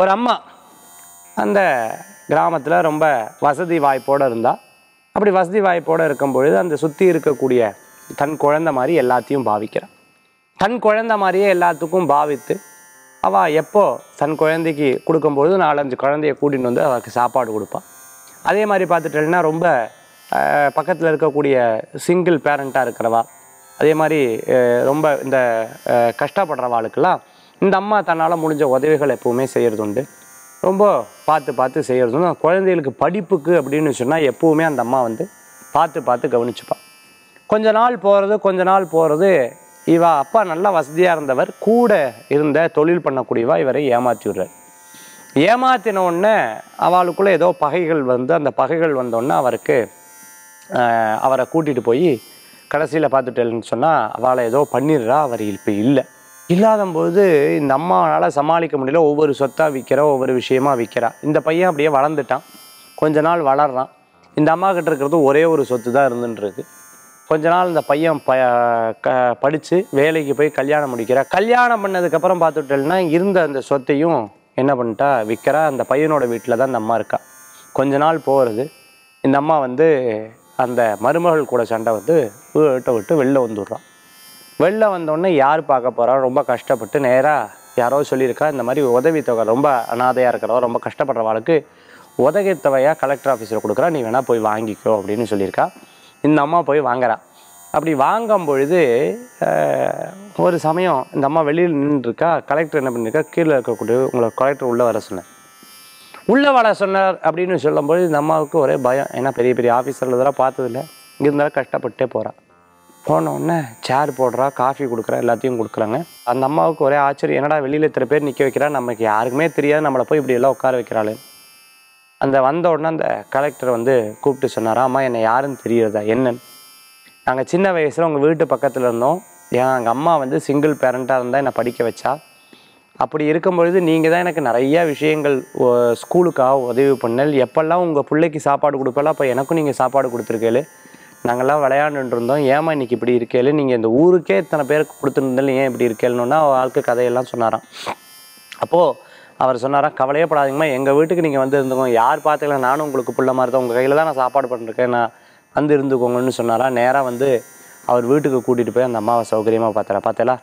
ஒரு அம்மா அந்த கிராமத்தில் ரொம்ப வசதி வாய்ப்போடு இருந்தால் அப்படி வசதி வாய்ப்போடு இருக்கும் பொழுது அந்த சுற்றி இருக்கக்கூடிய தன் குழந்தை மாதிரி எல்லாத்தையும் பாவிக்கிறான் தன் குழந்தை மாதிரியே எல்லாத்துக்கும் பாவித்து அவள் எப்போ தன் குழந்தைக்கு கொடுக்கும்பொழுது நாலஞ்சு குழந்தைய கூட்டின்னு வந்து அவளுக்கு சாப்பாடு கொடுப்பாள் அதே மாதிரி பார்த்துட்டேன்னா ரொம்ப பக்கத்தில் இருக்கக்கூடிய சிங்கிள் பேரண்ட்டாக இருக்கிறவா அதே மாதிரி அஹ், ரொம்ப இந்த அஹ், கஷ்டப்படுறவாளுக்கெல்லாம் இந்த அம்மா தன்னால் முடிஞ்ச உதவிகள் எப்பவுமே செய்கிறது உண்டு ரொம்ப பார்த்து பார்த்து செய்கிறது உண்டு குழந்தைகளுக்கு படிப்புக்கு அப்படின்னு சொன்னால் எப்பவுமே அந்த அம்மா வந்து பார்த்து பார்த்து கவனிச்சுப்பாள் கொஞ்ச நாள் போகிறது கொஞ்ச நாள் போகிறது இவ அப்பா நல்லா வசதியாக இருந்தவர் கூட இருந்த தொழில் பண்ணக்கூடியவா இவரை ஏமாற்றி விடுறார் ஏமாத்தின உடனே அவளுக்குள்ளே ஏதோ பகைகள் வந்து அந்த பகைகள் வந்தோடனே அவருக்கு ஆஹ், அவரை கூட்டிகிட்டு போய் கடைசியில் பார்த்துட்டேன்னு சொன்னால் அவளை ஏதோ பண்ணிடுறா அவர் இப்போ இல்லை இல்லாதம்போது இந்த அம்மாவால் சமாளிக்க முடியல ஒவ்வொரு சொத்தாக விற்கிறா ஒவ்வொரு விஷயமா விற்கிறா இந்த பையன் அப்படியே வளர்ந்துட்டான் கொஞ்ச நாள் வளர்றான் இந்த அம்மா கிட்ட இருக்கிறது ஒரே ஒரு சொத்து தான் இருந்துருக்கு கொஞ்ச நாள் இந்த பையன் ப க படித்து வேலைக்கு போய் கல்யாணம் முடிக்கிறா கல்யாணம் பண்ணதுக்கப்புறம் பார்த்துட்டேன்னா இருந்த அந்த சொத்தையும் என்ன பண்ணிட்டா விற்கிறா அந்த பையனோட வீட்டில் தான் இந்த அம்மா இருக்கா கொஞ்ச நாள் போகிறது இந்த அம்மா வந்து அந்த மருமகள் கூட சண்டை வந்து வீட்டை விட்டு வெளில வந்துடுறான் வெளில வந்தோடனே யார் பார்க்க போகிறா ரொம்ப கஷ்டப்பட்டு நேராக யாரோ சொல்லியிருக்கா இந்த மாதிரி உதவித்தொகை ரொம்ப அனாதையாக இருக்கிறவ ரொம்ப கஷ்டப்படுறவாளுக்கு உதவித்தொகையாக கலெக்டர் ஆஃபீஸில் கொடுக்குறா நீ வேணால் போய் வாங்கிக்கோ அப்படின்னு சொல்லியிருக்கா இந்த அம்மா போய் வாங்குறா அப்படி வாங்கும் பொழுது அஹ், ஒரு சமயம் இந்த அம்மா வெளியில் நின்றுருக்கா கலெக்டர் என்ன பண்ணியிருக்கா கீழே இருக்கக்கூடிய உங்களை கலெக்டர் உள்ளே வர சொன்னேன் உள்ளே வர சொன்னார் அப்படின்னு சொல்லும்போது இந்த அம்மாவுக்கு ஒரே பயம் ஏன்னா பெரிய பெரிய ஆஃபீஸரில் இதெல்லாம் பார்த்ததில்ல இருந்தாலும் கஷ்டப்பட்டே போகிறா போன உடனே சேர் போடுறா காஃபி கொடுக்குறா எல்லாத்தையும் கொடுக்குறாங்க அந்த அம்மாவுக்கு ஒரே ஆச்சரியம் என்னடா வெளியில் இத்தனை பேர் நிற்க வைக்கிறா நமக்கு யாருக்குமே தெரியாது நம்மளை போய் இப்படி எல்லாம் உட்கார வைக்கிறாளே அந்த வந்த உடனே அந்த கலெக்டர் வந்து கூப்பிட்டு சொன்னாரா அம்மா என்னை யாருன்னு தெரியுறதா என்னன்னு நாங்கள் சின்ன வயசில் உங்கள் வீட்டு பக்கத்தில் இருந்தோம் ஏன் எங்கள் அம்மா வந்து சிங்கிள் பேரண்ட்டாக இருந்தால் என்னை படிக்க வச்சா அப்படி இருக்கும் பொழுது நீங்கள் தான் எனக்கு நிறைய விஷயங்கள் ஒ- ஸ்கூலுக்காக உதவி பண்ணல் எப்பெல்லாம் உங்கள் பிள்ளைக்கு சாப்பாடு கொடுப்பலாம் அப்போ எனக்கும் நீங்கள் சாப்பாடு கொடுத்துருக்கேளு நாங்கள்லாம் விளையாண்டுட்டு இருந்தோம் ஏமா இன்னைக்கு இப்படி இருக்கேளு நீங்கள் இந்த ஊருக்கே இத்தனை பேருக்கு கொடுத்துருந்தாலும் ஏன் இப்படி இருக்கேளுன்னா வாழ்க்கை கதையெல்லாம் சொன்னாராம் அப்போது அவர் சொன்னாராம் கவலையே படாதீங்கம்மா எங்கள் வீட்டுக்கு நீங்கள் வந்து இருந்துக்கோங்க யார் பார்த்துக்கலாம் நானும் உங்களுக்கு புள்ள மாதிரி தான் உங்கள் கையில் தான் நான் சாப்பாடு பண்ணிருக்கேன் நான் வந்து இருந்துக்கோங்கன்னு சொன்னாரா நேராக வந்து அவர் வீட்டுக்கு கூட்டிகிட்டு போய் அந்த அம்மாவை சௌகரியமாக பார்த்தாரா பார்த்தேலா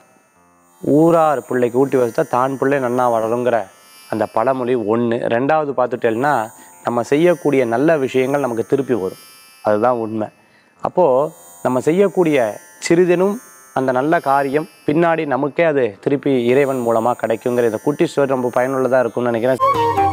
ஊரார் பிள்ளைக்கு ஊட்டி வச்சா தான் பிள்ளை நன்னா வளருங்கிற அந்த பழமொழி ஒன்று ரெண்டாவது பார்த்துட்டேன்னா நம்ம செய்யக்கூடிய நல்ல விஷயங்கள் நமக்கு திருப்பி வரும் அதுதான் உண்மை அப்போது நம்ம செய்யக்கூடிய சிறிதனும் அந்த நல்ல காரியம் பின்னாடி நமக்கே அது திருப்பி இறைவன் மூலமாக கிடைக்குங்கிற இந்த குட்டி ஸ்டோரி ரொம்ப பயனுள்ளதாக இருக்கும்னு நினைக்கிறேன்